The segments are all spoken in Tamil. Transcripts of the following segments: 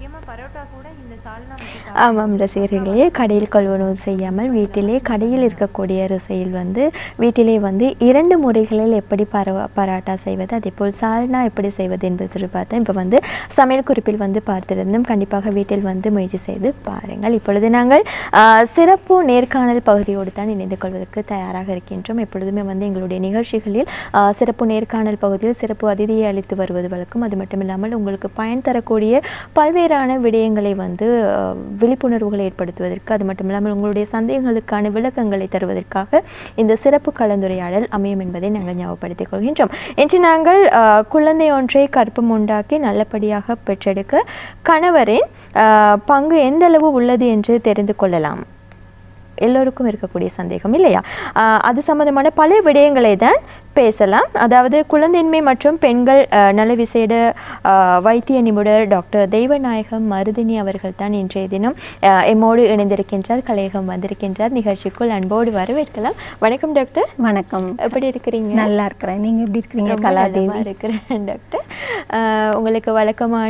முக்கியமா பரோட்டா கூட இந்த சால்னா வச்சு ஆமாம் ரசிகர்களே கடையில் கொள்வனவு செய்யாமல் வீட்டிலே கடையில் இருக்கக்கூடிய ருசியில் வந்து வீட்டிலே வந்து இரண்டு முறைகளில் எப்படி பரவ பராட்டா செய்வது அதே போல் சால்னா எப்படி செய்வது என்பது பார்த்தா இப்போ வந்து சமையல் குறிப்பில் வந்து பார்த்திருந்தோம் கண்டிப்பாக வீட்டில் வந்து முயற்சி செய்து பாருங்கள் இப்பொழுது நாங்கள் ஆ, சிறப்பு நேர்காணல் பகுதியோடு தான் இணைந்து கொள்வதற்கு தயாராக இருக்கின்றோம் எப்பொழுதுமே வந்து எங்களுடைய நிகழ்ச்சிகளில் ஆ, சிறப்பு நேர்காணல் பகுதியில் சிறப்பு அதிதியை அளித்து வருவது வழக்கம் அது மட்டும் இல்லாமல் உங்களுக்கு பயன் தரக்கூடிய பல்வேறான விடயங்களை வந்து ஆ, விழிப்புணர்வுகளை ஏற்படுத்துவதற்கு அது மட்டும் இல்லாமல் உங்களுடைய சந்தேகங்களுக்கான விளக்கங்களை தருவதற்காக இந்த சிறப்பு கலந்துரையாடல் அமையும் என்பதை நாங்கள் ஞாபகப்படுத்திக் கொள்கின்றோம் இன்று நாங்கள் ஆ, குழந்தை ஒன்றை கற்பம் உண்டாக்கி நல்லபடியாக பெற்றெடுக்க கணவரின் ஆ, பங்கு எந்த அளவு உள்ளது என்று தெரிந்து கொள்ளலாம் எல்லோருக்கும் இருக்கக்கூடிய சந்தேகம் இல்லையா ஆஹ் அது சம்பந்தமான பல விடயங்களை தான் பேசலாம் அதாவது குழந்தையின்மை மற்றும் பெண்கள் ஆஹ் நல விசேட ஆஹ் வைத்திய நிபுணர் டாக்டர் தெய்வநாயகம் மருதினி அவர்கள் தான் இன்றைய தினம் ஆஹ் எம்மோடு இணைந்திருக்கின்றார் கலையகம் வந்திருக்கின்றார் நிகழ்ச்சிக்குள் அன்போடு வரவேற்கலாம் வணக்கம் டாக்டர் வணக்கம் எப்படி இருக்கிறீங்க நல்லா இருக்கிறேன் நீங்க எப்படி இருக்கிறீங்க ரொம்ப கலாதேவி நலமா இருக்கிறேன் டாக்டர் ஆஹ் உங்களுக்கு வழக்கமான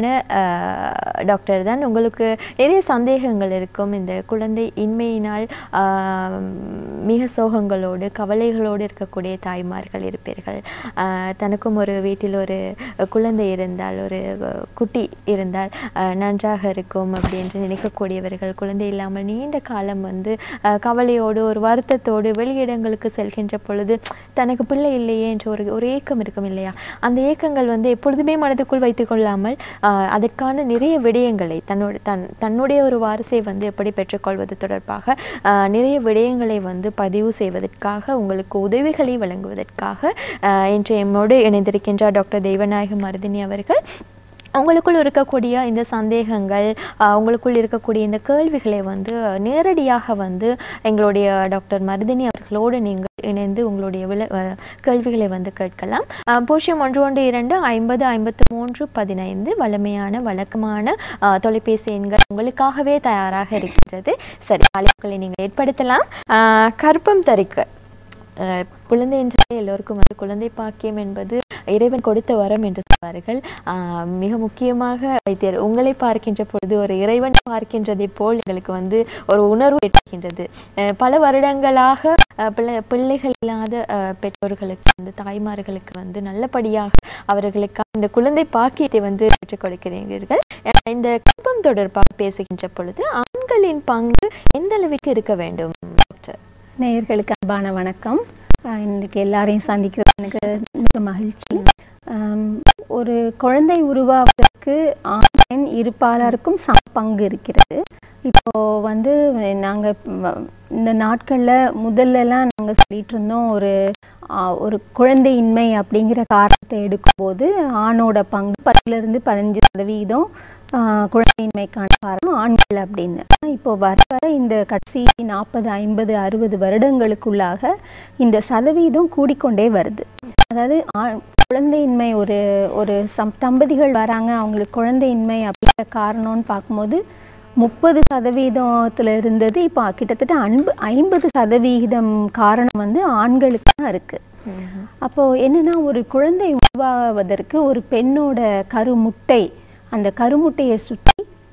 ஆஹ் டாக்டர் தான் உங்களுக்கு நிறைய சந்தேகங்கள் இருக்கும் இந்த குழந்தை இன்மையினால் ஆஹ் மிக சோகங்களோடு கவலைகளோடு இருக்கக்கூடிய தாய்மார்கள் இருப்பீர்கள் ஆஹ் தனக்கும் ஒரு வீட்டில் ஒரு குழந்தை இருந்தால் ஒரு குட்டி இருந்தால் ஆஹ் நன்றாக இருக்கும் அப்படின்னு நினைக்கக்கூடியவர்கள் குழந்தை இல்லாமல் நீண்ட காலம் வந்து ஆஹ் கவலையோடு ஒரு வருத்தத்தோடு வெளியிடங்களுக்கு செல்கின்ற பொழுது தனக்கு பிள்ளை இல்லையே என்ற ஒரு ஒரு ஏக்கம் இருக்கும் இல்லையா அந்த ஏக்கங்கள் வந்து எப்பொழுதுமே மனதுக்குள் வைத்துக் கொள்ளாமல் ஆஹ் அதற்கான நிறைய விடயங்களை தன்னோட தன் தன்னுடைய ஒரு வாரிசை வந்து எப்படி பெற்றுக்கொள்வது தொடர்பாக ஆஹ் நிறைய விடயங்களை வந்து பதிவு செய்வதற்காக உங்களுக்கு உதவிகளை வழங்குவதற்காக ஆஹ் இன்று எம்மோடு இணைந்திருக்கின்றார் டாக்டர் தெய்வநாயகம் மருதினி அவர்கள் உங்களுக்குள் இருக்கக்கூடிய இந்த சந்தேகங்கள் ஆஹ் உங்களுக்குள் இருக்கக்கூடிய இந்த கேள்விகளை வந்து நேரடியாக வந்து எங்களுடைய டாக்டர் மருதினி அவர்களோடு நீங்கள் இணைந்து உங்களுடைய வில அஹ் கேள்விகளை வந்து கேட்கலாம் ஆஹ் பூஜ்ஜியம் ஒன்று ஒன்று இரண்டு ஐம்பது ஐம்பத்து மூன்று பதினைந்து வளமையான வழக்கமான ஆஹ் தொலைபேசி எண்கள் உங்களுக்காகவே தயாராக இருக்கின்றது சரி அழைப்புகளை நீங்கள் ஏற்படுத்தலாம் ஆஹ் கற்பம் தரிக்க அஹ் குழந்தை என்றாலே எல்லோருக்கும் வந்து குழந்தை பாக்கியம் என்பது இறைவன் கொடுத்த வரம் என்று சொல்வார்கள் ஆஹ் மிக முக்கியமாக வைத்தியர் உங்களை பார்க்கின்ற பொழுது ஒரு இறைவன் பார்க்கின்றதை போல் எங்களுக்கு வந்து ஒரு உணர்வு ஏற்படுகின்றது அஹ் பல வருடங்களாக அஹ் பிள்ளை பிள்ளைகள் இல்லாத அஹ் பெற்றோர்களுக்கு வந்து தாய்மார்களுக்கு வந்து நல்லபடியாக அவர்களுக்கு இந்த குழந்தை பாக்கியத்தை வந்து பெற்றுக் கொடுக்கிறீர்கள் அஹ் இந்த குடும்பம் தொடர்பாக பேசுகின்ற பொழுது ஆண்களின் பங்கு எந்த அளவிற்கு இருக்க வேண்டும் டாக்டர் நேயர்களுக்கு அன்பான வணக்கம் ஆஹ் இன்னைக்கு எல்லாரையும் சந்திக்கிறது எனக்கு மிக மகிழ்ச்சி ஆம், ஒரு குழந்தை உருவாவதற்கு ஆண் பெண் இருப்பாளருக்கும் சம பங்கு இருக்கிறது இப்போ வந்து நாங்க வ- இந்த நாட்கள்ல முதல்லலாம் நாங்க சொல்லிட்டு இருந்தோம் ஒரு ஆ, ஒரு குழந்தையின்மை அப்படிங்கிற காரணத்தை எடுக்கும்போது ஆணோட பங்கு பத்துல இருந்து பதினஞ்சு சதவீதம் ஆ, குழந்தையின்மைக்கான காரணம் ஆண்கள் அப்படின்னு ஆனா இப்போ வர வர இந்த கடைசி நாற்பது ஐம்பது அறுபது வருடங்களுக்குள்ளாக இந்த சதவீதம் கூடிக்கொண்டே வருது அதாவது ஆ- குழந்தையின்மை ஒரு ஒரு சம் தம்பதிகள் வராங்க அவங்களுக்கு குழந்தையின்மை அப்படிங்கிற காரணம்னு பார்க்கும்போது முப்பது சதவீதத்துல இருந்தது இப்போ கிட்டத்தட்ட அன்பு ஐம்பது சதவீதம் காரணம் வந்து ஆண்களுக்கு தான் இருக்கு அப்போ என்னன்னா ஒரு குழந்தை உருவாவதற்கு ஒரு பெண்ணோட கருமுட்டை அந்த கருமுட்டையை சுற்றி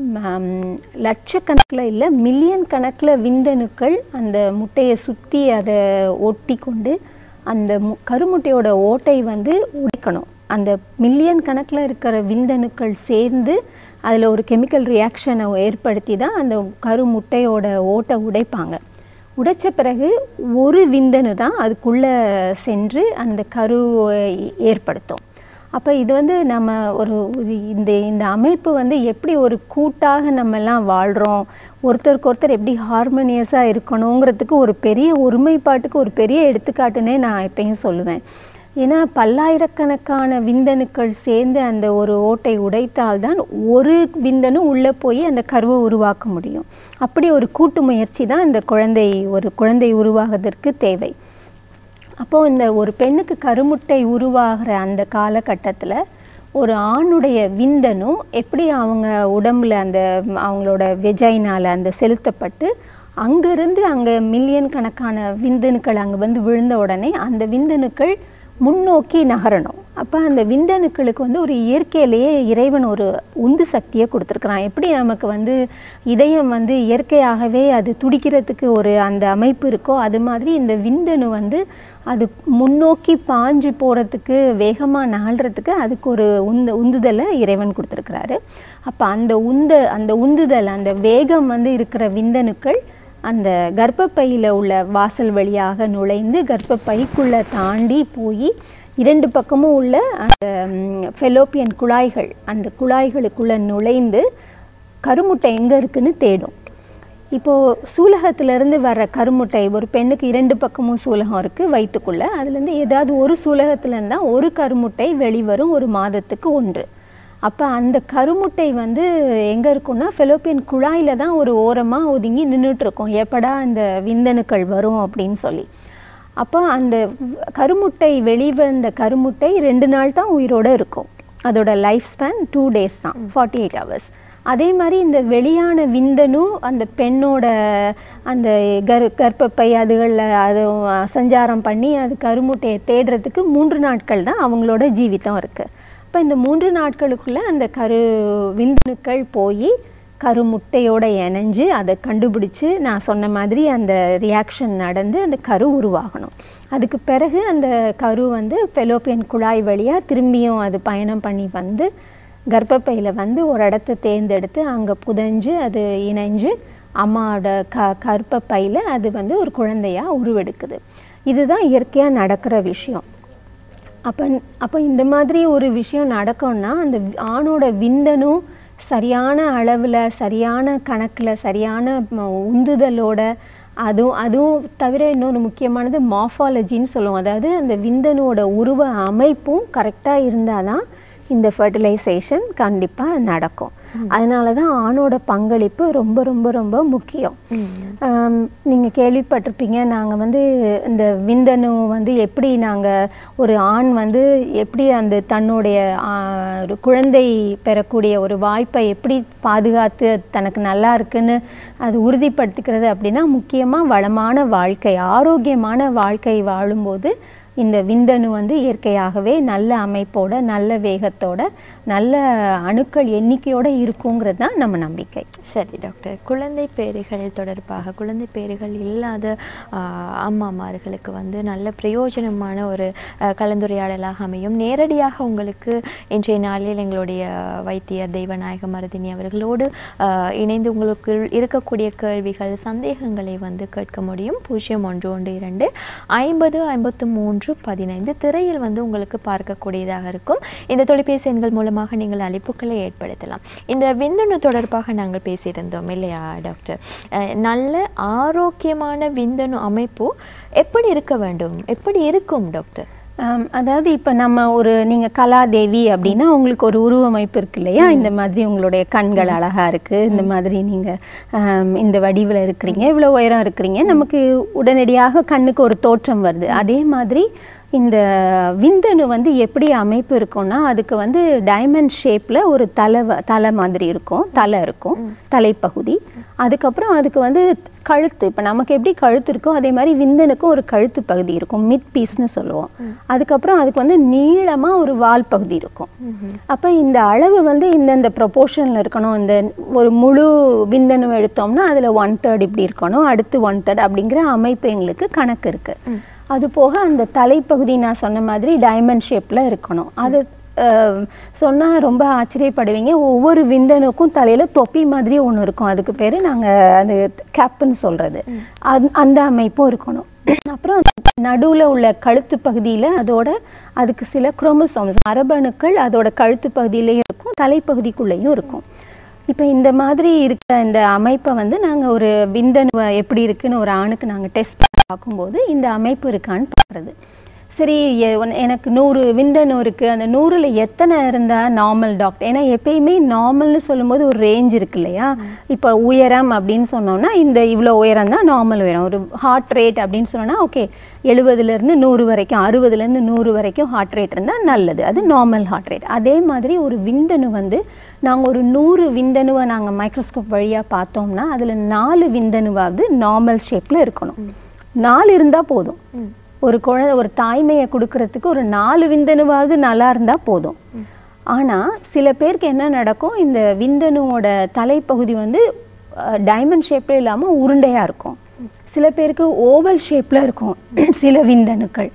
லட்சக்கணக்கில் இல்லை மில்லியன் கணக்கில் விந்தணுக்கள் அந்த முட்டையை சுற்றி அதை ஒட்டி கொண்டு அந்த மு- கருமுட்டையோட ஓட்டை வந்து உடைக்கணும் அந்த மில்லியன் கணக்கில் இருக்கிற விந்தணுக்கள் சேர்ந்து அதில் ஒரு கெமிக்கல் ரியாக்ஷனை ஏற்படுத்தி தான் அந்த கருமுட்டையோட ஓட்டை உடைப்பாங்க உடைச்ச பிறகு ஒரு விந்தணு தான் அதுக்குள்ளே சென்று அந்த கருவை ஏற்படுத்தும் அப்போ இது வந்து நம்ம ஒரு இது இந்த இந்த அமைப்பு வந்து எப்படி ஒரு கூட்டாக நம்ம எல்லாம் வாழ்கிறோம் ஒருத்தருக்கு ஒருத்தர் எப்படி ஹார்மோனியஸாக இருக்கணுங்கிறதுக்கு ஒரு பெரிய ஒருமைப்பாட்டுக்கு ஒரு பெரிய எடுத்துக்காட்டுன்னே நான் எப்பயும் சொல்லுவேன் ஏன்னா பல்லாயிரக்கணக்கான விந்தணுக்கள் சேர்ந்து அந்த ஒரு ஓட்டை உடைத்தால்தான் ஒரு விந்தணு உள்ளே போய் அந்த கருவை உருவாக்க முடியும் அப்படி ஒரு கூட்டு முயற்சி தான் இந்த குழந்தை ஒரு குழந்தை உருவாகுவதற்கு தேவை அப்போது இந்த ஒரு பெண்ணுக்கு கருமுட்டை உருவாகிற அந்த காலகட்டத்தில் ஒரு ஆணுடைய விந்தணு எப்படி அவங்க உடம்புல அந்த ம், அவங்களோட வெஜைனால அந்த செலுத்தப்பட்டு அங்கேருந்து அங்கே மில்லியன் கணக்கான விந்தணுக்கள் அங்கே வந்து விழுந்த உடனே அந்த விந்தணுக்கள் முன்னோக்கி நகரணும் அப்போ அந்த விந்தணுக்களுக்கு வந்து ஒரு இயற்கையிலேயே இறைவன் ஒரு உந்து சக்தியை கொடுத்துருக்குறான் எப்படி நமக்கு வந்து இதயம் வந்து இயற்கையாகவே அது துடிக்கிறதுக்கு ஒரு அந்த அமைப்பு இருக்கோ அது மாதிரி இந்த விந்தணு வந்து அது முன்னோக்கி பாஞ்சு போகிறதுக்கு வேகமாக நகல்றதுக்கு அதுக்கு ஒரு உந்து உந்துதலை இறைவன் கொடுத்துருக்குறாரு அப்போ அந்த உந்த அந்த உந்துதல் அந்த வேகம் வந்து இருக்கிற விந்தணுக்கள் அந்த கர்ப்பப்பையில் உள்ள வாசல் வழியாக நுழைந்து கர்ப்பப்பைக்குள்ளே தாண்டி போய் இரண்டு பக்கமும் உள்ள அந்த ஃபெலோப்பியன் குழாய்கள் அந்த குழாய்களுக்குள்ளே நுழைந்து கருமுட்டை எங்கே இருக்குன்னு தேடும் இப்போது சூலகத்திலேருந்து வர்ற கருமுட்டை ஒரு பெண்ணுக்கு இரண்டு பக்கமும் சூலகம் இருக்குது வயிற்றுக்குள்ளே அதுலேருந்து ஏதாவது ஒரு சூலகத்துலேருந்து தான் ஒரு கருமுட்டை வெளிவரும் ஒரு மாதத்துக்கு ஒன்று அப்போ அந்த கருமுட்டை வந்து எங்கே இருக்கும்னா ஃபெலோப்பியன் குழாயில் தான் ஒரு ஓரமாக ஒதுங்கி நின்றுட்டு இருக்கும் எப்படா இந்த விந்தணுக்கள் வரும் அப்படின்னு சொல்லி அப்போ அந்த கருமுட்டை வெளிவந்த கருமுட்டை ரெண்டு நாள் தான் உயிரோடு இருக்கும் அதோட லைஃப் ஸ்பேன் டூ டேஸ் தான் ஃபார்ட்டி எயிட் ஹவர்ஸ் அதே மாதிரி இந்த வெளியான விந்தணு அந்த பெண்ணோட அந்த கர் கர்ப்பப்பை அதுகளில் அது சஞ்சாரம் பண்ணி அது கருமுட்டையை தேடுறதுக்கு மூன்று நாட்கள் தான் அவங்களோட ஜீவிதம் இருக்குது இப்போ இந்த மூன்று நாட்களுக்குள்ளே அந்த கரு விந்தணுக்கள் போய் கருமுட்டையோட இணைஞ்சு அதை கண்டுபிடிச்சு நான் சொன்ன மாதிரி அந்த ரியாக்ஷன் நடந்து அந்த கரு உருவாகணும் அதுக்கு பிறகு அந்த கரு வந்து பெலோப்பியன் குழாய் வழியாக திரும்பியும் அது பயணம் பண்ணி வந்து கர்ப்பப்பையில் வந்து ஒரு இடத்த தேர்ந்தெடுத்து அங்கே புதைஞ்சு அது இணைஞ்சு அம்மாவோட க கர்ப்பப்பையில் அது வந்து ஒரு குழந்தையாக உருவெடுக்குது இதுதான் இயற்கையாக நடக்கிற விஷயம் அப்போ அப்போ இந்த மாதிரி ஒரு விஷயம் நடக்கும்னா அந்த ஆணோட விந்தணும் சரியான அளவில் சரியான கணக்கில் சரியான ம- உந்துதலோட அதுவும் அதுவும் தவிர இன்னொரு முக்கியமானது மார்ஃபாலஜின்னு சொல்லுவோம் அதாவது அந்த விந்தணுவோட உருவ அமைப்பும் கரெக்டாக இருந்தால் தான் இந்த ஃபர்டிலைசேஷன் கண்டிப்பாக நடக்கும் அதனால தான் ஆணோட பங்களிப்பு ரொம்ப ரொம்ப ரொம்ப முக்கியம் நீங்கள் கேள்விப்பட்டிருப்பீங்க நாங்கள் வந்து இந்த விந்தணு வந்து எப்படி நாங்கள் ஒரு ஆண் வந்து எப்படி அந்த தன்னுடைய ஆ, ஒரு குழந்தை பெறக்கூடிய ஒரு வாய்ப்பை எப்படி பாதுகாத்து அது தனக்கு நல்லா இருக்குன்னு அது உறுதிப்படுத்திக்கிறது அப்படின்னா முக்கியமாக வளமான வாழ்க்கை ஆரோக்கியமான வாழ்க்கை வாழும்போது இந்த விந்தணு வந்து இயற்கையாகவே நல்ல அமைப்போட நல்ல வேகத்தோட நல்ல அணுக்கள் எண்ணிக்கையோட இருக்குங்கிறது தான் நம்ம நம்பிக்கை சரி டாக்டர் குழந்தை பேறுகள் தொடர்பாக குழந்தை பேறுகள் இல்லாத ஆஹ், அம்மாமார்களுக்கு வந்து நல்ல பிரயோஜனமான ஒரு ஆஹ், கலந்துரையாடலாக அமையும் நேரடியாக உங்களுக்கு இன்றைய நாளில் எங்களுடைய வைத்தியர் தெய்வநாயக மருதினி அவர்களோடு ஆஹ், இணைந்து உங்களுக்கு இருக்கக்கூடிய கேள்விகள் சந்தேகங்களை வந்து கேட்க முடியும் பூஜ்ஜியம் ஒன்று ஒன்று இரண்டு ஐம்பது ஐம்பத்து மூன்று பதினைந்து திரையில் வந்து உங்களுக்கு பார்க்கக்கூடியதாக இருக்கும் இந்த தொலைபேசி எண்கள் மூலமாக நீங்கள் அழைப்புகளை ஏற்படுத்தலாம் இந்த விந்தணு தொடர்பாக நாங்கள் பேசியிருந்தோம் இல்லையா டாக்டர் அஹ், நல்ல ஆரோக்கியமான விந்தணு அமைப்பு எப்படி இருக்க வேண்டும் எப்படி இருக்கும் டாக்டர் ஆம், அதாவது இப்போ நம்ம ஒரு நீங்கள் கலாதேவி அப்படின்னா உங்களுக்கு ஒரு உருவமைப்பு இருக்கு இல்லையா இந்த மாதிரி உங்களுடைய கண்கள் அழகா இருக்கு இந்த மாதிரி நீங்கள் இந்த வடிவில் இருக்கிறீங்க இவ்வளோ உயரம் இருக்கிறீங்க நமக்கு உடனடியாக கண்ணுக்கு ஒரு தோற்றம் வருது அதே மாதிரி இந்த விந்தணு வந்து எப்படி அமைப்பு இருக்கும்னா அதுக்கு வந்து டைமண்ட் ஷேப்பில் ஒரு தலை வ- தலை மாதிரி இருக்கும் தலை இருக்கும் தலைப்பகுதி அதுக்கப்புறம் அதுக்கு வந்து கழுத்து இப்போ நமக்கு எப்படி கழுத்து இருக்கோ அதே மாதிரி விந்தனுக்கும் ஒரு கழுத்து பகுதி இருக்கும் மிட் பீஸ்னு சொல்லுவோம் அதுக்கப்புறம் அதுக்கு வந்து நீளமாக ஒரு வால் பகுதி இருக்கும் அப்போ இந்த அளவு வந்து இந்தந்த ப்ரொபோர்ஷனில் இருக்கணும் இந்த ஒரு முழு விந்தணு எடுத்தோம்னா அதில் ஒன் தேர்ட் இப்படி இருக்கணும் அடுத்து ஒன் தேர்ட் அப்படிங்கிற அமைப்பு எங்களுக்கு கணக்கு இருக்குது அது போக அந்த தலைப்பகுதி நான் சொன்ன மாதிரி டைமண்ட் ஷேப்பில் இருக்கணும் அது சொன்னால் ரொம்ப ஆச்சரியப்படுவீங்க ஒவ்வொரு விந்தணுக்கும் தலையில் தொப்பி மாதிரி ஒன்று இருக்கும் அதுக்கு பேர் நாங்கள் அது கேப்புன்னு சொல்கிறது அது அந்த அமைப்பும் இருக்கணும் அப்புறம் நடுவில் உள்ள கழுத்து பகுதியில் அதோட அதுக்கு சில குரோமோசோம்ஸ் மரபணுக்கள் அதோட கழுத்து பகுதியிலையும் இருக்கும் தலைப்பகுதிக்குள்ளேயும் இருக்கும் இப்போ இந்த மாதிரி இருக்கிற இந்த அமைப்பை வந்து நாங்கள் ஒரு விந்தணுவை எப்படி இருக்குன்னு ஒரு ஆணுக்கு நாங்கள் டெஸ்ட் பண்ணி பார்க்கும்போது இந்த அமைப்பு இருக்கான்னு பார்க்குறது சரி எ- உன- எனக்கு நூறு விந்தணு இருக்குது அந்த நூறில் எத்தனை இருந்தால் நார்மல் டாக்டர் ஏன்னா எப்பயுமே நார்மல்னு சொல்லும்போது ஒரு ரேஞ்ச் இருக்கு இல்லையா இப்போ உயரம் அப்படின்னு சொன்னோம்னா இந்த இவ்வளோ உயரம் தான் நார்மல் உயரம் ஒரு ஹார்ட் ரேட் அப்படின்னு சொன்னோன்னா ஓகே எழுபதுலேருந்து நூறு வரைக்கும் அறுபதுலேருந்து நூறு வரைக்கும் ஹார்ட் ரேட் இருந்தால் நல்லது அது நார்மல் ஹார்ட் ரேட் அதே மாதிரி ஒரு விந்தணு வந்து நாங்கள் ஒரு நூறு விந்தணுவை நாங்கள் மைக்ரோஸ்கோப் வழியாக பார்த்தோம்னா அதில் நாலு விந்தணுவாவது நார்மல் ஷேப்பில் இருக்கணும் நாலு இருந்தால் போதும் ஒரு குழந்தை ஒரு தாய்மையை கொடுக்கறதுக்கு ஒரு நாலு விந்தணுவாவது நல்லா இருந்தால் போதும் ஆனால் சில பேருக்கு என்ன நடக்கும் இந்த விந்தணுவோட தலைப்பகுதி வந்து டைமண்ட் ஷேப்பில் இல்லாமல் உருண்டையாக இருக்கும் சில பேருக்கு ஓவல் ஷேப்பில் இருக்கும் சில விந்தணுக்கள்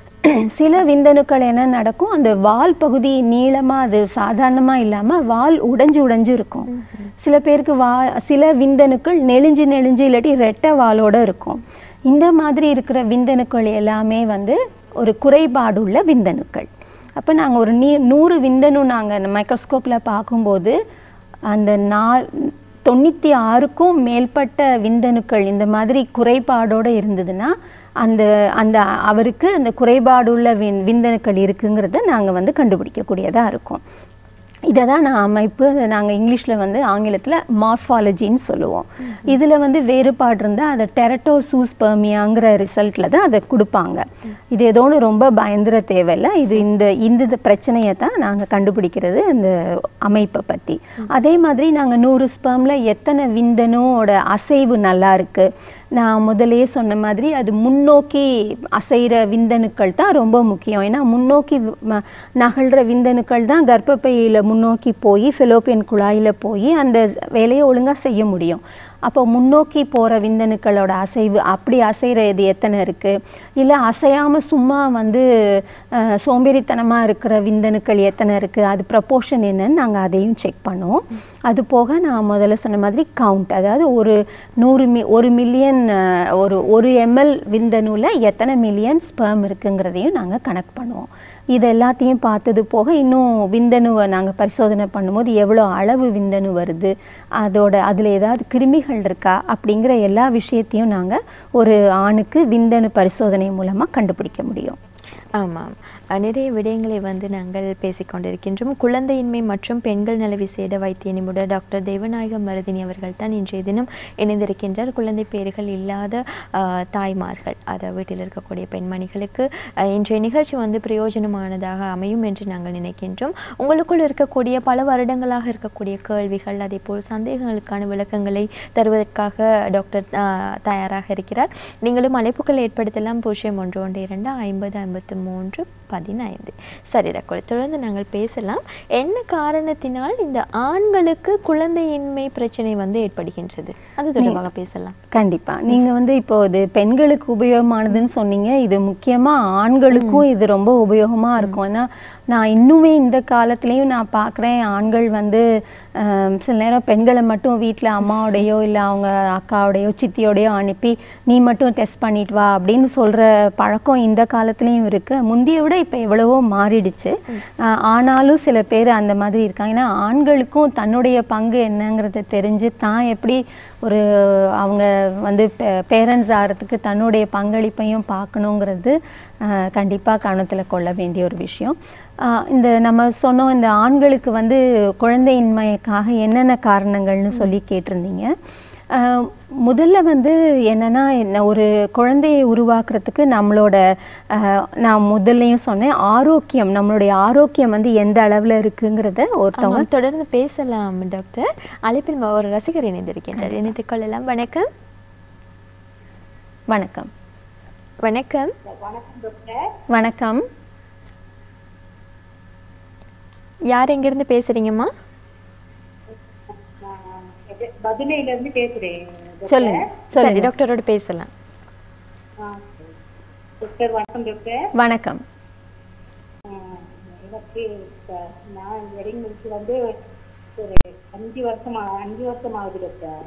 சில விந்தணுக்கள் என்ன நடக்கும் அந்த வால் பகுதி நீளமாக அது சாதாரணமாக இல்லாமல் வால் உடைஞ்சு உடைஞ்சு இருக்கும் சில பேருக்கு வா சில விந்தணுக்கள் நெளிஞ்சு நெளிஞ்சு இல்லாட்டி ரெட்டை வாலோட இருக்கும் இந்த மாதிரி இருக்கிற விந்தணுக்கள் எல்லாமே வந்து ஒரு குறைபாடுள்ள விந்தணுக்கள் அப்போ நாங்கள் ஒரு நீ நூறு விந்தணு நாங்கள் மைக்ரோஸ்கோப்பில் பார்க்கும்போது அந்த நா தொண்ணூற்றி ஆறுக்கும் மேற்பட்ட விந்தணுக்கள் இந்த மாதிரி குறைபாடோடு இருந்ததுன்னா அந்த அந்த அவருக்கு அந்த குறைபாடுள்ள வின் விந்தணுக்கள் இருக்குங்கிறத நாங்கள் வந்து கண்டுபிடிக்கக்கூடியதாக இருக்கும் இதை தான் நான் அமைப்பு நாங்கள் இங்கிலீஷில் வந்து ஆங்கிலத்தில் மார்ஃபாலஜின்னு சொல்லுவோம் இதில் வந்து வேறுபாடு இருந்தால் அதை டெரட்டோசூஸ்பர்மியாங்கிற ரிசல்ட்டில் தான் அதை கொடுப்பாங்க இது ஏதோ ஒன்று ரொம்ப பயந்துர தேவையில்லை இது இந்த இந்த பிரச்சனையை தான் நாங்கள் கண்டுபிடிக்கிறது இந்த அமைப்பை பற்றி அதே மாதிரி நாங்கள் நூறு ஸ்பெர்மில் எத்தனை விந்தணுவோட அசைவு நல்லா இருக்குது நான் முதல்லயே சொன்ன மாதிரி அது முன்னோக்கி அசைகிற விந்தணுக்கள் தான் ரொம்ப முக்கியம் ஏன்னா முன்னோக்கி ம- நகழ்கிற விந்தணுக்கள் தான் கர்ப்பப்பையில் முன்னோக்கி போய் ஃபிலோப்பியன் குழாயில் போய் அந்த வேலையை ஒழுங்காக செய்ய முடியும் அப்போ முன்னோக்கி போகிற விந்தணுக்களோட அசைவு அப்படி அசைகிற இது எத்தனை இருக்குது இல்லை அசையாமல் சும்மா வந்து அஹ், சோம்பேறித்தனமாக இருக்கிற விந்தணுக்கள் எத்தனை இருக்குது அது ப்ரப்போர்ஷன் என்னன்னு நாங்கள் அதையும் செக் பண்ணுவோம் அது போக நான் முதல்ல சொன்ன மாதிரி கவுண்ட் அதாவது ஒரு நூறு மி ஒரு மில்லியன் ஒரு ஒரு எம்எல் விந்தணுவில் எத்தனை மில்லியன் ஸ்பெர்ம் இருக்குங்கிறதையும் நாங்கள் கணக்கு பண்ணுவோம் இது எல்லாத்தையும் பார்த்தது போக இன்னும் விந்தணுவை நாங்கள் பரிசோதனை பண்ணும்போது எவ்வளோ அளவு விந்தணு வருது அதோட அதில் ஏதாவது கிருமிகள் இருக்கா அப்படிங்கிற எல்லா விஷயத்தையும் நாங்கள் ஒரு ஆணுக்கு விந்தணு பரிசோதனை மூலமாக கண்டுபிடிக்க முடியும் ஆமாம் அஹ் நிறைய விடயங்களை வந்து நாங்கள் பேசிக்கொண்டிருக்கின்றோம் குழந்தையின்மை மற்றும் பெண்கள் நல விசேட வைத்திய நிபுணர் டாக்டர் தேவநாயக மருதினி அவர்கள் தான் இன்றைய தினம் இணைந்திருக்கின்றார் குழந்தை பேர்கள் இல்லாத அஹ், தாய்மார்கள் அதை வீட்டில் இருக்கக்கூடிய பெண்மணிகளுக்கு அஹ், இன்றைய நிகழ்ச்சி வந்து பிரயோஜனமானதாக அமையும் என்று நாங்கள் நினைக்கின்றோம் உங்களுக்குள் இருக்கக்கூடிய பல வருடங்களாக இருக்கக்கூடிய கேள்விகள் அதே போல் சந்தேகங்களுக்கான விளக்கங்களை தருவதற்காக டாக்டர் அஹ், தயாராக இருக்கிறார் நீங்களும் அழைப்புகள் ஏற்படுத்தலாம் பூஜ்ஜியம் ஒன்று ஒன்று இரண்டு ஐம்பது ஐம்பத்து மூன்று பதினைந்து சரி ரக்கோல் தொடர்ந்து நாங்கள் பேசலாம் என்ன காரணத்தினால் இந்த ஆண்களுக்கு குழந்தையின்மை பிரச்சனை வந்து ஏற்படுகின்றது அது தொடர்பாக பேசலாம் கண்டிப்பாக நீங்கள் வந்து இப்போ இது பெண்களுக்கு உபயோகமானதுன்னு சொன்னீங்க இது முக்கியமாக ஆண்களுக்கும் இது ரொம்ப உபயோகமாக இருக்கும் ஏன்னா நான் இன்னுமே இந்த காலத்துலேயும் நான் பார்க்குறேன் ஆண்கள் வந்து ஆம், சில நேரம் பெண்களை மட்டும் வீட்டில் அம்மாவோடையோ இல்லை அவங்க அக்காவோடையோ சித்தியோடையோ அனுப்பி நீ மட்டும் டெஸ்ட் பண்ணிட்டு வா அப்படின்னு சொல்கிற பழக்கம் இந்த காலத்துலேயும் இருக்குது முந்தைய விட இப்போ எவ்வளவோ மாறிடுச்சு ஆஹ், ஆனாலும் சில பேர் அந்த மாதிரி இருக்காங்க ஏன்னா ஆண்களுக்கும் தன்னுடைய பங்கு என்னங்கிறத தெரிஞ்சு தான் எப்படி ஒரு அவங்க வந்து பேரண்ட்ஸ் ஆகிறதுக்கு தன்னுடைய பங்களிப்பையும் பார்க்கணுங்கிறது கண்டிப்பாக கவனத்தில் கொள்ள வேண்டிய ஒரு விஷயம் ஆஹ் இந்த நம்ம சொன்னோம் இந்த ஆண்களுக்கு வந்து குழந்தையின்மைக்காக என்னென்ன காரணங்கள்னு சொல்லி கேட்டிருந்தீங்க ஆஹ் முதல்ல வந்து என்னன்னா என்ன ஒரு குழந்தையை உருவாக்குறதுக்கு நம்மளோட ஆஹ் நான் முதல்லையும் சொன்னேன் ஆரோக்கியம் நம்மளுடைய ஆரோக்கியம் வந்து எந்த அளவில் இருக்குங்கிறத ஒருத்தவங்க ஆமாம், தொடர்ந்து பேசலாம் டாக்டர் அழைப்பில் ம- ஒரு ரசிகர் இணைந்திருக்கின்றார் இணைத்துக் கொள்ளலாம் வணக்கம் வணக்கம் வணக்கம் வணக்கம் யார் எங்கிருந்து பேசுறீங்கம்மா பதினைல இருந்து பேசுறேன் சொல்லுங்க சரி டாக்டரோட பேசலாம் டாக்டர் வணக்கம் டாக்டர் வணக்கம் ஆஹ் எனக்கு இப்ப நான் வெடிங் முடிச்சு வந்து ஒரு அஞ்சு வருஷம் ஆ- அஞ்சு வருஷம் ஆகுது டாக்டர்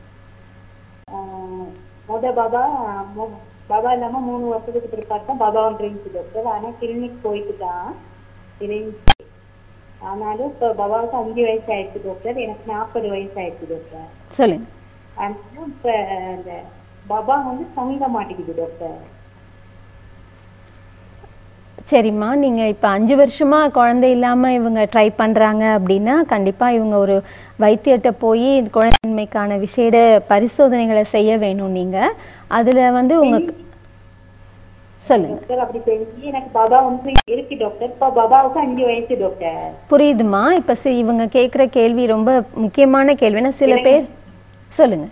ஆஹ் முத பாபா மு- பாபா இல்லாம மூணு வருஷத்துக்கு பிற்பாடு தான் பாபாவும் இருந்துச்சு டாக்டர் ஆனா கிளினிக் போயிட்டு தான் இருந்துச்சு ஆனாலும் இப்போ பாபாவுக்கு அஞ்சு வயசு ஆயிடுச்சு டாக்டர் எனக்கு நாற்பது வயசு ஆயிடுச்சு டாக்டர் சொல்லுங்க ஆனா இப்ப இந்த பாபா வந்து தங்க மாட்டேங்குது டாக்டர் சரிம்மா நீங்கள் இப்போ அஞ்சு வருஷமா குழந்தை இல்லாமல் இவங்க ட்ரை பண்ணுறாங்க அப்படின்னா கண்டிப்பாக இவங்க ஒரு வைத்தியர்கிட்ட போய் குழந்தைமைக்கான விசேட பரிசோதனைகளை செய்ய வேணும் நீங்கள் அதில் வந்து உங்கள் சொல்லுங்க டாக்டர் அப்படி செஞ்சு எனக்கு பாபா வந்து இருக்கு டாக்டர் இப்ப பாபாவுக்கு அஞ்சு வயசு டாக்டர் புரியுதுமா இப்போ சி இவங்க கேட்குற கேள்வி ரொம்ப முக்கியமான கேள்வினா சில பேர் சொல்லுங்க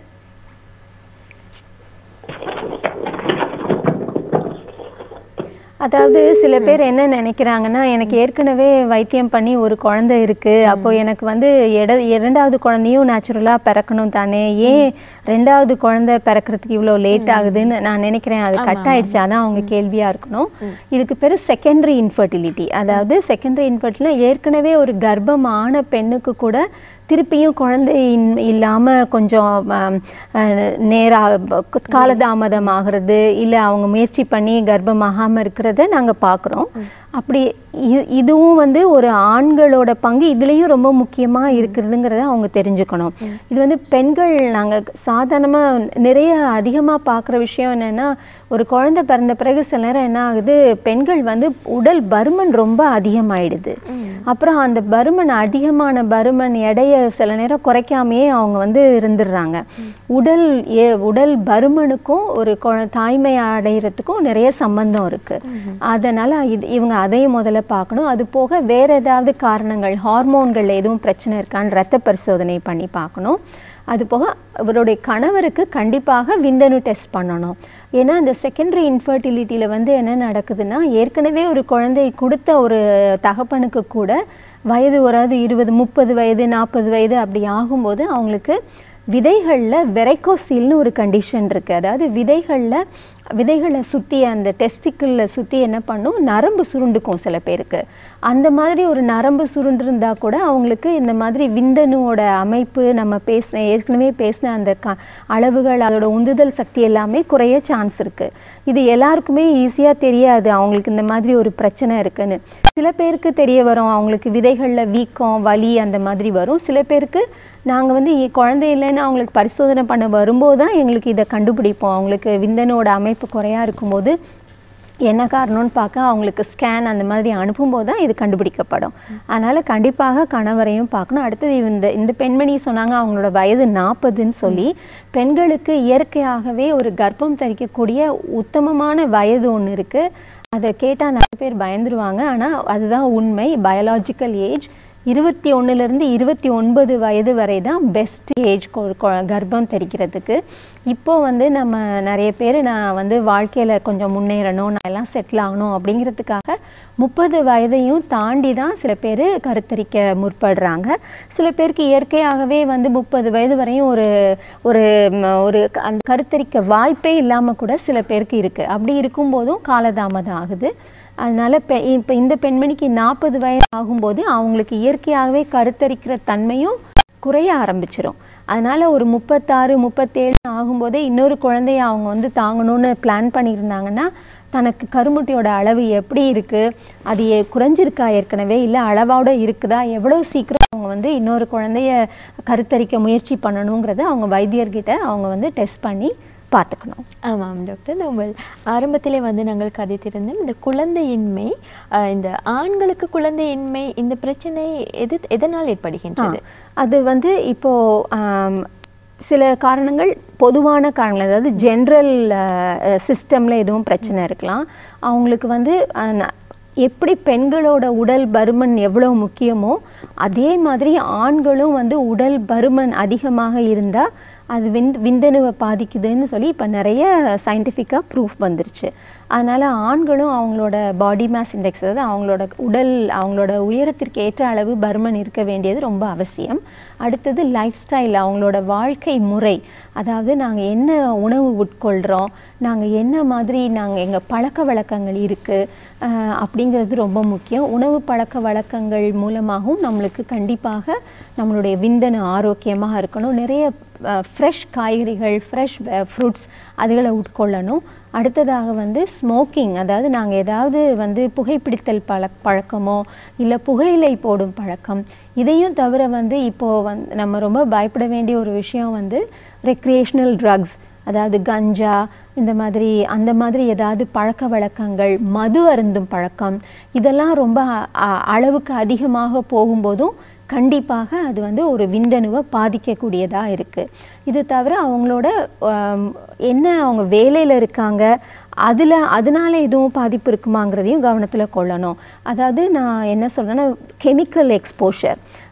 அதாவது சில பேர் என்ன நினைக்கிறாங்கன்னா எனக்கு ஏற்கனவே வைத்தியம் பண்ணி ஒரு குழந்தை இருக்கு அப்போ எனக்கு வந்து எட இரண்டாவது குழந்தையும் நேச்சுரலா பிறக்கணும் தானே ஏன் ரெண்டாவது குழந்தை பிறக்கிறதுக்கு இவ்வளோ லேட் ஆகுதுன்னு நான் நினைக்கிறேன் அது கட் ஆயிடுச்சு அதான் அவங்க கேள்வியா இருக்கணும் இதுக்கு பேரு செகண்டரி இன்ஃபர்டிலிட்டி அதாவது செகண்டரி இன்ஃபர்டிலிட்டி ஏற்கனவே ஒரு கர்ப்பம் ஆன பெண்ணுக்கு கூட திருப்பியும் குழந்தை இன்- இல்லாம கொஞ்சம் ஆம், அஹ், நேரா ப- காலதாமதம் ஆகிறது இல்லை அவங்க முயற்சி பண்ணி கர்ப்பமாகாம இருக்கிறத நாங்க பார்க்குறோம் அப்படி இ- இதுவும் வந்து ஒரு ஆண்களோட பங்கு இதுலயும் ரொம்ப முக்கியமா இருக்கிறதுங்கிறத அவங்க தெரிஞ்சுக்கணும் இது வந்து பெண்கள் நாங்க சாதாரணமா நிறைய அதிகமா பார்க்குற விஷயம் என்னன்னா ஒரு குழந்தை பிறந்த பிறகு சில நேரம் என்ன ஆகுது பெண்கள் வந்து உடல் பருமன் ரொம்ப அதிகமாயிடுது அப்புறம் அந்த பருமன் அதிகமான பருமன் எடையை சில நேரம் குறைக்காமையே அவங்க வந்து இருந்துடுறாங்க உடல் ஏ உடல் பருமனுக்கும் ஒரு குழ- தாய்மை அடைகிறதுக்கும் நிறைய சம்பந்தம் இருக்கு அதனால இது இவங்க அதையும் முதல்ல பார்க்கணும் அது போக வேற ஏதாவது காரணங்கள் ஹார்மோன்கள் எதுவும் பிரச்சனை இருக்கான்னு ரத்த பரிசோதனை பண்ணி பார்க்கணும் அது போக அவருடைய கணவருக்கு கண்டிப்பாக விந்தணு டெஸ்ட் பண்ணணும் ஏன்னா இந்த செகண்டரி இன்ஃபர்டிலிட்டியில் வந்து என்ன நடக்குதுன்னா ஏற்கனவே ஒரு குழந்தை கொடுத்த ஒரு தகப்பனுக்கு கூட வயது ஒரு இருபது முப்பது வயது நாற்பது வயது அப்படி ஆகும்போது அவங்களுக்கு விதைகளில் வெரைக்கோசீல்னு ஒரு கண்டிஷன் இருக்குது அதாவது விதைகளில் விதைகளை சுற்றி அந்த டெஸ்டிக்கிளில் சுற்றி என்ன பண்ணும் நரம்பு சுருண்டுக்கும் சில பேருக்கு அந்த மாதிரி ஒரு நரம்பு சுருண்டிருந்தா கூட அவங்களுக்கு இந்த மாதிரி விந்தணுவோட அமைப்பு நம்ம பேசின ஏற்கனவே பேசின அந்த க அளவுகள் அதோட உந்துதல் சக்தி எல்லாமே குறைய சான்ஸ் இருக்குது இது எல்லாருக்குமே ஈஸியாக தெரியாது அவங்களுக்கு இந்த மாதிரி ஒரு பிரச்சனை இருக்குன்னு சில பேருக்கு தெரிய வரும் அவங்களுக்கு விதைகளில் வீக்கம் வலி அந்த மாதிரி வரும் சில பேருக்கு நாங்கள் வந்து இ- குழந்தை இல்லைன்னு அவங்களுக்கு பரிசோதனை பண்ண வரும்போது தான் எங்களுக்கு இதை கண்டுபிடிப்போம் அவங்களுக்கு விந்தனோட அமைப்பு குறையா இருக்கும்போது என்ன காரணம்னு பார்க்க அவங்களுக்கு ஸ்கேன் அந்த மாதிரி அனுப்பும்போது தான் இது கண்டுபிடிக்கப்படும் அதனால கண்டிப்பாக கணவரையும் பார்க்கணும் அடுத்தது இந்த இந்த பெண்மணி சொன்னாங்க அவங்களோட வயது நாற்பதுன்னு சொல்லி பெண்களுக்கு இயற்கையாகவே ஒரு கர்ப்பம் தரிக்கக்கூடிய உத்தமமான வயது ஒன்று இருக்கு அதை கேட்டால் நிறைய பேர் பயந்துருவாங்க ஆனால் அதுதான் உண்மை பயாலாஜிக்கல் ஏஜ் இருபத்தி ஒன்றுலேருந்து இருபத்தி ஒன்பது வயது வரை தான் பெஸ்ட் ஏஜ் கர்ப்பம் தெரிக்கிறதுக்கு இப்போ வந்து நம்ம நிறைய பேர் நான் வந்து வாழ்க்கையில் கொஞ்சம் முன்னேறணும் நான் எல்லாம் செட்டில் ஆகணும் அப்படிங்கிறதுக்காக முப்பது வயதையும் தாண்டி தான் சில பேர் கருத்தரிக்க முற்படுறாங்க சில பேருக்கு இயற்கையாகவே வந்து முப்பது வயது வரையும் ஒரு ஒரு ம், ஒரு க- அந்த கருத்தரிக்க வாய்ப்பே இல்லாமல் கூட சில பேருக்கு இருக்குது அப்படி இருக்கும்போதும் காலதாமதம் ஆகுது அதனால பெ இப்போ இந்த பெண்மணிக்கு நாற்பது வயது ஆகும்போது அவங்களுக்கு இயற்கையாகவே கருத்தரிக்கிற தன்மையும் குறைய ஆரம்பிச்சிரும் அதனால ஒரு முப்பத்தாறு முப்பத்தேழு ஆகும்போதே இன்னொரு குழந்தைய அவங்க வந்து தாங்கணும்னு பிளான் பண்ணியிருந்தாங்கன்னா தனக்கு கருமுட்டையோட அளவு எப்படி இருக்கு அது எ- குறைஞ்சிருக்கா ஏற்கனவே இல்லை அளவோட இருக்குதா எவ்வளோ சீக்கிரம் அவங்க வந்து இன்னொரு குழந்தைய கருத்தரிக்க முயற்சி பண்ணணுங்கிறத அவங்க வைத்தியர்கிட்ட அவங்க வந்து டெஸ்ட் பண்ணி பார்த்துக்கணும் ஆமாம் டாக்டர் நம்ம ஆரம்பத்திலே வந்து நாங்கள் கதைத்திருந்தோம் இந்த குழந்தையின்மை அஹ், இந்த ஆண்களுக்கு குழந்தையின்மை இந்த பிரச்சனை எது எதனால் ஏற்படுகின்றது ஆ, அது வந்து இப்போ ஆம், சில காரணங்கள் பொதுவான காரணங்கள் அதாவது ஜென்ரல் சிஸ்டமில் எதுவும் பிரச்சனை இருக்கலாம் அவங்களுக்கு வந்து அஹ், ந- எப்படி பெண்களோட உடல் பருமன் எவ்வளோ முக்கியமோ அதே மாதிரி ஆண்களும் வந்து உடல் பருமன் அதிகமாக இருந்தால் அது விந் விந்தணுவை பாதிக்குதுன்னு சொல்லி இப்போ நிறைய சயின்டிஃபிக்காக ப்ரூஃப் வந்துருச்சு அதனால் ஆண்களும் அவங்களோட பாடி மாஸ் இண்டெக்ஸ் அதாவது அவங்களோட உடல் அவங்களோட உயரத்திற்கு ஏற்ற அளவு பருமன் இருக்க வேண்டியது ரொம்ப அவசியம் அடுத்தது லைஃப் ஸ்டைல் அவங்களோட வாழ்க்கை முறை அதாவது நாங்கள் என்ன உணவு உட்கொள்கிறோம் நாங்கள் என்ன மாதிரி நாங்கள் எங்கள் பழக்க வழக்கங்கள் இருக்குது அப்படிங்கிறது ரொம்ப முக்கியம் உணவு பழக்க வழக்கங்கள் மூலமாகவும் நம்மளுக்கு கண்டிப்பாக நம்மளுடைய விந்தணு ஆரோக்கியமாக இருக்கணும் நிறைய ஃப்ரெஷ் காய்கறிகள் ஃப்ரெஷ் ஃப்ரூட்ஸ் அதுகளை உட்கொள்ளணும் அடுத்ததாக வந்து ஸ்மோக்கிங் அதாவது நாங்கள் ஏதாவது வந்து புகைப்பிடித்தல் பழ பழக்கமோ இல்லை புகையிலை போடும் பழக்கம் இதையும் தவிர வந்து இப்போது வந்து நம்ம ரொம்ப பயப்பட வேண்டிய ஒரு விஷயம் வந்து ரெக்ரியேஷனல் ட்ரக்ஸ் அதாவது கஞ்சா இந்த மாதிரி அந்த மாதிரி ஏதாவது பழக்க வழக்கங்கள் மது அருந்தும் பழக்கம் இதெல்லாம் ரொம்ப அ- அ- அளவுக்கு அதிகமாக போகும்போதும் கண்டிப்பாக அது வந்து ஒரு விந்தணுவை பாதிக்கக்கூடியதாக இருக்குது இது தவிர அவங்களோட ஆம், என்ன அவங்க வேலையில் இருக்காங்க அதில் அதனால எதுவும் பாதிப்பு இருக்குமாங்கிறதையும் கவனத்தில் கொள்ளணும் அதாவது நான் என்ன சொல்கிறேன்னா கெமிக்கல் எக்ஸ்போஷர்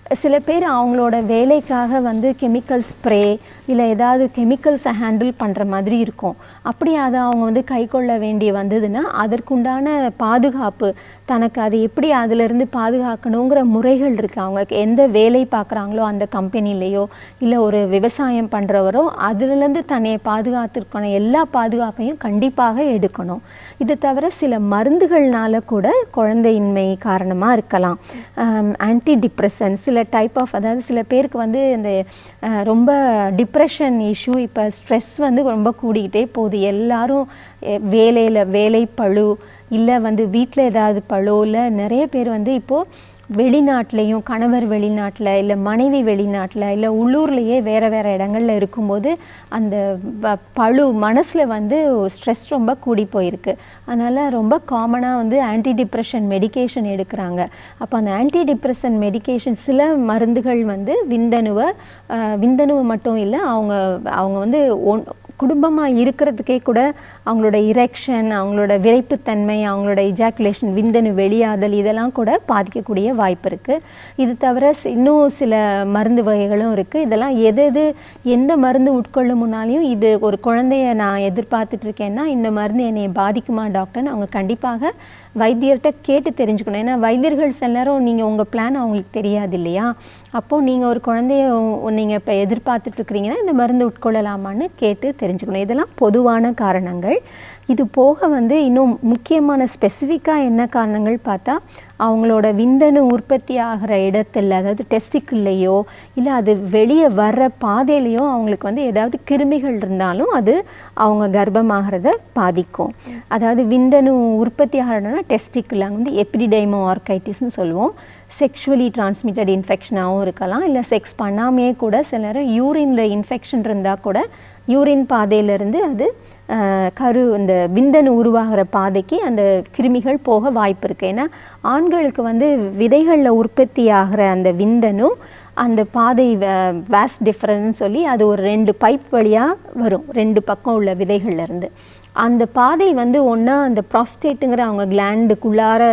சில பேர் அவங்களோட வேலைக்காக வந்து கெமிக்கல் ஸ்ப்ரே இல்லை ஏதாவது கெமிக்கல்ஸை ஹேண்டில் பண்ணுற மாதிரி இருக்கும் அப்படி அதை அவங்க வந்து கை கொள்ள வேண்டி வந்ததுன்னா அதற்குண்டான பாதுகாப்பு தனக்கு அதை எப்படி அதிலிருந்து பாதுகாக்கணுங்கிற முறைகள் இருக்குது அவங்க எந்த வேலை பார்க்குறாங்களோ அந்த கம்பெனிலேயோ இல்லை ஒரு விவசாயம் பண்ணுறவரோ அதுலேருந்து தன்னை பாதுகாத்துருக்கணும் எல்லா பாதுகாப்பையும் கண்டிப்பாக எடுக்கணும் இது தவிர சில மருந்துகள்னால கூட குழந்தையின்மை காரணமாக இருக்கலாம் ஆன்டி டிப்ரெஷன் சில டைப் ஆஃப் அதாவது சில பேருக்கு வந்து இந்த அஹ், ரொம்ப டிப்ரெஷன் இஷ்யூ இப்போ ஸ்ட்ரெஸ் வந்து ரொம்ப கூடிக்கிட்டே போகுது எல்லாரும் வேலையில் வேலை பளு இல்லை வந்து வீட்டில் ஏதாவது பளு இல்லை நிறைய பேர் வந்து இப்போது வெளிநாட்டிலையும் கணவர் வெளிநாட்டில் இல்லை மனைவி வெளிநாட்டில் இல்லை உள்ளூர்லேயே வேறு வேறு இடங்கள்ல இருக்கும்போது அந்த ப- பளு மனசில் வந்து ஸ்ட்ரெஸ் ரொம்ப கூடி போயிருக்கு அதனால் ரொம்ப காமனாக வந்து ஆன்டி டிப்ரெஷன் மெடிகேஷன் எடுக்கிறாங்க அப்போ அந்த ஆன்டி டிப்ரெஷன் மெடிகேஷன் சில மருந்துகள் வந்து விந்தணுவை அஹ், விந்தணுவை மட்டும் இல்லை அவங்க அவங்க வந்து ஒன் குடும்பமாக இருக்கிறதுக்கே கூட அவங்களோட இரெக்ஷன் அவங்களோட விரைப்புத்தன்மை அவங்களோட இஜாக்குலேஷன் விந்தணு வெளியாதல் இதெல்லாம் கூட பாதிக்கக்கூடிய வாய்ப்பு இருக்குது இது தவிர சி- இன்னும் சில மருந்து வகைகளும் இருக்குது இதெல்லாம் எது எது எந்த மருந்து உட்கொள்ளும் முன்னாலையும் இது ஒரு குழந்தைய நான் எதிர்பார்த்துட்டு இருக்கேன்னா இந்த மருந்து என்னை பாதிக்குமா டாக்டர்னு அவங்க கண்டிப்பாக வைத்தியர்கிட்ட கேட்டு தெரிஞ்சுக்கணும் ஏன்னா வைத்தியர்கள் சில நேரம் நீங்கள் உங்கள் பிளான் அவங்களுக்கு தெரியாது இல்லையா அப்போது நீங்கள் ஒரு குழந்தைய நீங்கள் இப்போ எதிர்பார்த்துட்டு இருக்கிறீங்கன்னா இந்த மருந்து உட்கொள்ளலாமான்னு கேட்டு தெரிஞ்சுக்கணும் இதெல்லாம் பொதுவான காரணங்கள் இது போக வந்து இன்னும் முக்கியமான ஸ்பெசிஃபிக்காக என்ன காரணங்கள் பார்த்தா அவங்களோட விந்தணு உற்பத்தி ஆகிற இடத்துல அதாவது டெஸ்டிக்குள்ளேயோ இல்லை அது வெளியே வர்ற பாதையிலையோ அவங்களுக்கு வந்து ஏதாவது கிருமிகள் இருந்தாலும் அது அவங்க கர்ப்பமாகிறத பாதிக்கும் அதாவது விந்தணு உற்பத்தி ஆகிறதுனா டெஸ்டிக்குள்ள அங்கே வந்து எப்பிடிடைமோ ஆர்கைட்டிஸ்னு சொல்லுவோம் செக்ஷுவலி டிரான்ஸ்மிட்டட் இன்ஃபெக்ஷனாகவும் இருக்கலாம் இல்லை செக்ஸ் பண்ணாமையே கூட சில நேரம் யூரினில் இன்ஃபெக்ஷன் இருந்தால் கூட யூரின் பாதையிலிருந்து அது அஹ், கரு இந்த விந்தணு உருவாகிற பாதைக்கு அந்த கிருமிகள் போக வாய்ப்பு இருக்குது ஏன்னா ஆண்களுக்கு வந்து விதைகளில் உற்பத்தி ஆகிற அந்த விந்தணு அந்த பாதை வேஸ் டிஃப்ரென்ஸ் சொல்லி அது ஒரு ரெண்டு பைப் வழியாக வரும் ரெண்டு பக்கம் உள்ள விதைகள்ல இருந்து அந்த பாதை வந்து ஒன்றா அந்த ப்ராஸ்டேட்டுங்கிற அவங்க கிளாண்டுக்குள்ளார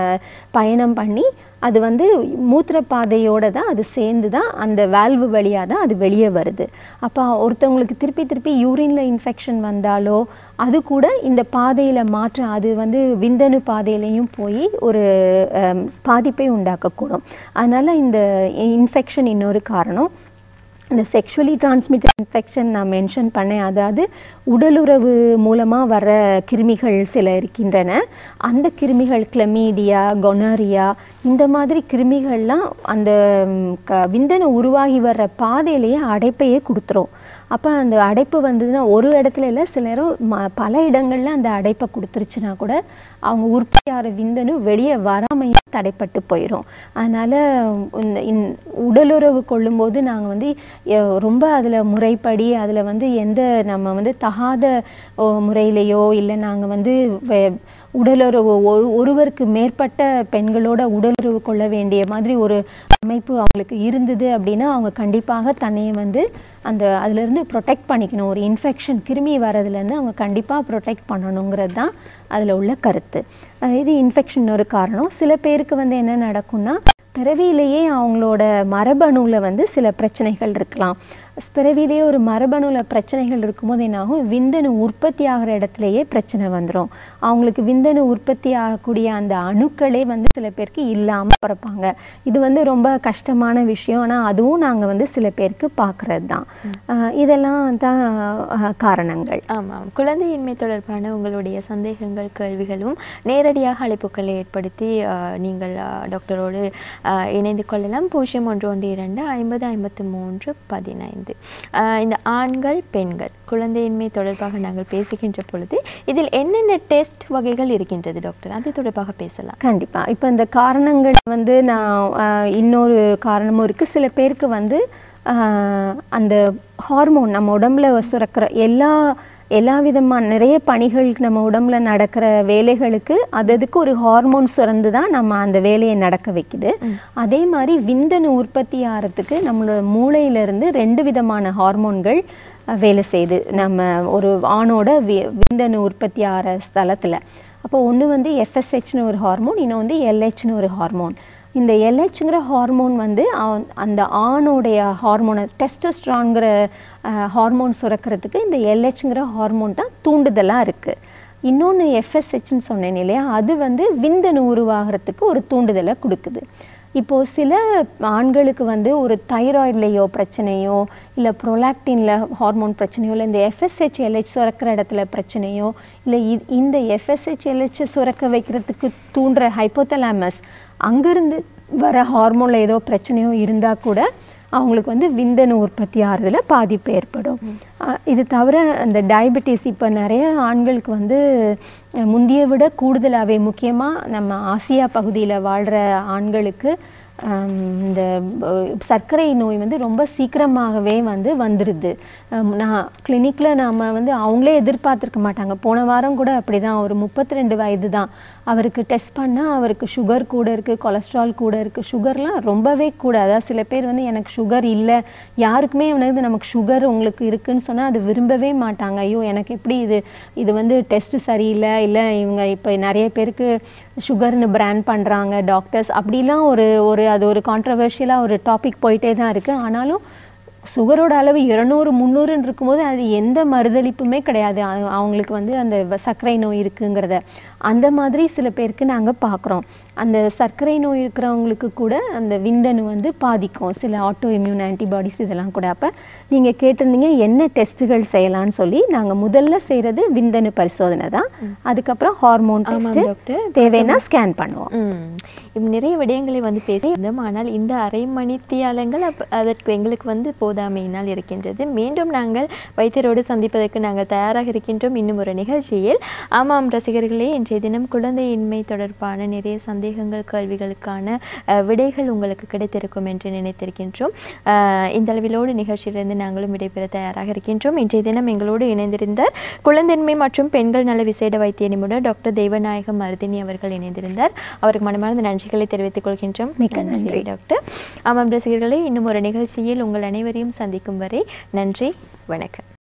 பயணம் பண்ணி அது வந்து மூத்திர பாதையோட தான் அது சேர்ந்து தான் அந்த வால்வு வழியாக தான் அது வெளியே வருது அப்போ ஒருத்தவங்களுக்கு திருப்பி திருப்பி யூரினில் இன்ஃபெக்ஷன் வந்தாலோ அது கூட இந்த பாதையில் மாற்றம் அது வந்து விந்தணு பாதையிலையும் போய் ஒரு அம், பாதிப்பை உண்டாக்கக்கூடும் அதனால் இந்த இன்ஃபெக்ஷன் இன்னொரு காரணம் இந்த செக்ஷுவலி டிரான்ஸ்மிட்டட் இன்ஃபெக்ஷன் நான் மென்ஷன் பண்ணேன் அதாவது உடலுறவு மூலமாக வர கிருமிகள் சில இருக்கின்றன அந்த கிருமிகள் கிளமீடியா கொனரியா இந்த மாதிரி கிருமிகள்லாம் அந்த ம், க விந்தணு உருவாகி வர்ற பாதையிலேயே அடைப்பையே கொடுத்துரும் அப்போ அந்த அடைப்பு வந்ததுன்னா ஒரு இடத்துல இல்லை சில நேரம் ம பல இடங்கள்ல அந்த அடைப்பை கொடுத்துருச்சுன்னா கூட அவங்க உற்பத்தி ஆகிற விந்தணு வெளியே வராமையும் தடைப்பட்டு போயிடும் அதனால் இந்த இன் உடலுறவு கொள்ளும்போது நாங்கள் வந்து எ- ரொம்ப அதில் முறைப்படி அதில் வந்து எந்த நம்ம வந்து தகாத ஓ, முறையிலையோ இல்லை நாங்கள் வந்து வே- உடலுறவு ஒரு ஒருவருக்கு மேற்பட்ட பெண்களோட உடலுறவு கொள்ள வேண்டிய மாதிரி ஒரு அமைப்பு அவங்களுக்கு இருந்தது அப்படின்னா அவங்க கண்டிப்பாக தன்னையை வந்து அந்த அதுலேருந்து ப்ரொடெக்ட் பண்ணிக்கணும் ஒரு இன்ஃபெக்ஷன் கிருமி வர்றதுலேருந்து அவங்க கண்டிப்பாக ப்ரொடெக்ட் பண்ணணுங்கிறது தான் அதில் உள்ள கருத்து அஹ் இது இன்ஃபெக்ஷன் ஒரு காரணம் சில பேருக்கு வந்து என்ன நடக்கும்னா பிறவியிலேயே அவங்களோட மரபணுவில் வந்து சில பிரச்சனைகள் இருக்கலாம் பிறவியிலேயே ஒரு மரபணுவில் பிரச்சனைகள் இருக்கும்போது என்னாகும் விந்தணு உற்பத்தி ஆகிற இடத்துலையே பிரச்சனை வந்துடும் அவங்களுக்கு விந்தணு உற்பத்தி ஆகக்கூடிய அந்த அணுக்களே வந்து சில பேருக்கு இல்லாமல் பிறப்பாங்க இது வந்து ரொம்ப கஷ்டமான விஷயம் ஆனால் அதுவும் நாங்கள் வந்து சில பேருக்கு பார்க்குறது தான் அஹ் இதெல்லாம் தான் அஹ், காரணங்கள் ஆமாம் குழந்தையின்மை தொடர்பான உங்களுடைய சந்தேகங்கள் கேள்விகளும் நேரடியாக அழைப்புகளை ஏற்படுத்தி ஆஹ், நீங்கள் ஆஹ், டாக்டரோடு ஆஹ், இணைந்து கொள்ளலாம் பூஜ்ஜியம் ஒன்று ஒன்று இரண்டு ஐம்பது ஐம்பத்து மூன்று பதினைந்து ஆஹ், இந்த ஆண்கள் பெண்கள் குழந்தையின்மை தொடர்பாக நாங்கள் பேசுகின்ற பொழுது இதில் என்னென்ன டெஸ்ட் வகைகள் இருக்கின்றது டாக்டர் அது தொடர்பாக பேசலாம் கண்டிப்பா இப்போ இந்த காரணங்கள் வந்து நான் ஆஹ், இன்னொரு காரணமும் இருக்கு சில பேருக்கு வந்து ஆஹ், அந்த ஹார்மோன் நம்ம உடம்புல சுரக்கிற எல்லா எல்லா விதமான நிறைய பணிகளுக்கு நம்ம உடம்புல நடக்கிற வேலைகளுக்கு அது அதுக்கு ஒரு ஹார்மோன் சுரந்து தான் நம்ம அந்த வேலையை நடக்க வைக்குது அதே மாதிரி விந்தணு உற்பத்தி ஆகிறதுக்கு நம்மளோட மூளையிலிருந்து ரெண்டு விதமான ஹார்மோன்கள் அஹ், வேலை செய்யுது நம்ம ஒரு ஆணோட வி விந்தணு உற்பத்தி ஆகிற ஸ்தலத்தில் அப்போ ஒன்று வந்து எஃப்எஸ்ஹெச்னு ஒரு ஹார்மோன் இன்னும் வந்து எல்ஹெச்னு ஒரு ஹார்மோன் இந்த எல்ஹெச்ங்கிற ஹார்மோன் வந்து அவன்- அந்த ஆணோடைய ஹார்மோனை டெஸ்டஸ்ட்ரான்ங்கிற ஹார்மோன் சுரக்கிறதுக்கு இந்த எல்ஹெச்ங்கிற ஹார்மோன் தான் தூண்டுதலாக இருக்குது இன்னொன்று எஃப்எஸ்ஹெச்னு சொன்னேன் இல்லையா அது வந்து விந்தணு உருவாகிறதுக்கு ஒரு தூண்டுதலை கொடுக்குது இப்போது சில ஆண்களுக்கு வந்து ஒரு தைராய்ட்லேயோ பிரச்சனையோ இல்லை ப்ரொலாக்டின்ல ஹார்மோன் பிரச்சனையோ இல்லை இந்த எஃப்எஸ்ஹெச் எல்ஹெச் சுரக்கிற இடத்துல பிரச்சனையோ இல்லை இ- இந்த எஃப்எஸ்ஹெச் எல்ஹெச் சுரக்க வைக்கிறதுக்கு தூண்டுற ஹைப்போதலாமஸ் அங்கேருந்து வர ஹார்மோனில் ஏதோ பிரச்சனையோ இருந்தால் கூட அவங்களுக்கு வந்து விந்தணு உற்பத்தி ஆகிறதுல பாதிப்பு ஏற்படும் அஹ் இது தவிர அந்த டயபெட்டிஸ் இப்போ நிறைய ஆண்களுக்கு வந்து அஹ், முந்திய விட கூடுதலாகவே முக்கியமாக நம்ம ஆசியா பகுதியில் வாழ்கிற ஆண்களுக்கு ஹம், இந்த அஹ், சர்க்கரை நோய் வந்து ரொம்ப சீக்கிரமாகவே வந்து வந்துடுது ஹம், நான் கிளினிக்கில் நாம் வந்து அவங்களே எதிர்பார்த்துருக்க மாட்டாங்க போன வாரம் கூட அப்படி தான் ஒரு முப்பத்தி ரெண்டு வயது தான் அவருக்கு டெஸ்ட் பண்ணால் அவருக்கு சுகர் கூட இருக்குது கொலஸ்ட்ரால் கூட இருக்குது சுகர்லாம் ரொம்பவே கூட அதாவது சில பேர் வந்து எனக்கு சுகர் இல்லை யாருக்குமே வந்து நமக்கு சுகர் உங்களுக்கு இருக்குன்னு சொன்னால் அது விரும்பவே மாட்டாங்க ஐயோ எனக்கு எப்படி இது இது வந்து டெஸ்ட் சரியில்லை இல்லை இவங்க இப்போ நிறைய பேருக்கு சுகர்னு பிராண்ட் பண்ணுறாங்க டாக்டர்ஸ் அப்படிலாம் ஒரு ஒரு அது ஒரு கான்ட்ரவர்ஷியலாக ஒரு டாபிக் போயிட்டே தான் இருக்குது ஆனாலும் சுகரோட அளவு இருநூறு முந்நூறுன்னு இருக்கும்போது அது எந்த மறுதளிப்புமே கிடையாது அ- அவங்களுக்கு வந்து அந்த வ- சர்க்கரை நோய் இருக்குங்கிறத அந்த மாதிரி சில பேருக்கு நாங்கள் பார்க்குறோம் அந்த சர்க்கரை நோய் இருக்கிறவங்களுக்கு கூட அந்த விந்தணு வந்து பாதிக்கும் சில ஆட்டோ இம்யூன் ஆன்டிபாடிஸ் இதெல்லாம் கூட அப்போ நீங்கள் கேட்டிருந்தீங்க என்ன டெஸ்ட்டுகள் செய்யலாம்னு சொல்லி நாங்கள் முதல்ல செய்கிறது விந்தணு பரிசோதனை தான் அதுக்கப்புறம் ஹார்மோன் ஆமாம் டெஸ்ட்டு டாக்டர். தேவைன்னா ஸ்கேன் பண்ணுவோம் ம் இப்ப நிறைய விடயங்களை வந்து பேசியிருந்தோம் ஆனால் இந்த அரை மணித்தியாலங்கள் அப்ப அதற்கு எங்களுக்கு வந்து போதாமையினால் இருக்கின்றது மீண்டும் நாங்கள் வைத்தியரோடு சந்திப்பதற்கு நாங்கள் தயாராக இருக்கின்றோம் இன்னும் ஒரு நிகழ்ச்சியில் ஆமாம் ரசிகர்களே இன்றைய தினம் குழந்தையின்மை தொடர்பான நிறைய சந்தேகங்கள் கேள்விகளுக்கான அஹ், விடைகள் உங்களுக்கு கிடைத்திருக்கும் என்று நினைத்திருக்கின்றோம் அஹ், இந்த அளவிலோடு நிகழ்ச்சியிலிருந்து நாங்களும் விடைபெற தயாராக இருக்கின்றோம் இன்றைய தினம் எங்களோடு இணைந்திருந்தார் குழந்தையின்மை மற்றும் பெண்கள் நல விசேட வைத்திய நிபுணர் டாக்டர் தெய்வநாயகம் மருதினி அவர்கள் இணைந்திருந்தார் அவருக்கு மனமார்ந்த நன்றிகளை தெரிவித்துக் கொள்கின்றோம் மிக்க நன்றி. டாக்டர் ஆமாம் ரசிகர்களே இன்னும் ஒரு நிகழ்ச்சியில் உங்கள் அனைவரையும் சந்திக்கும் வரை நன்றி வணக்கம்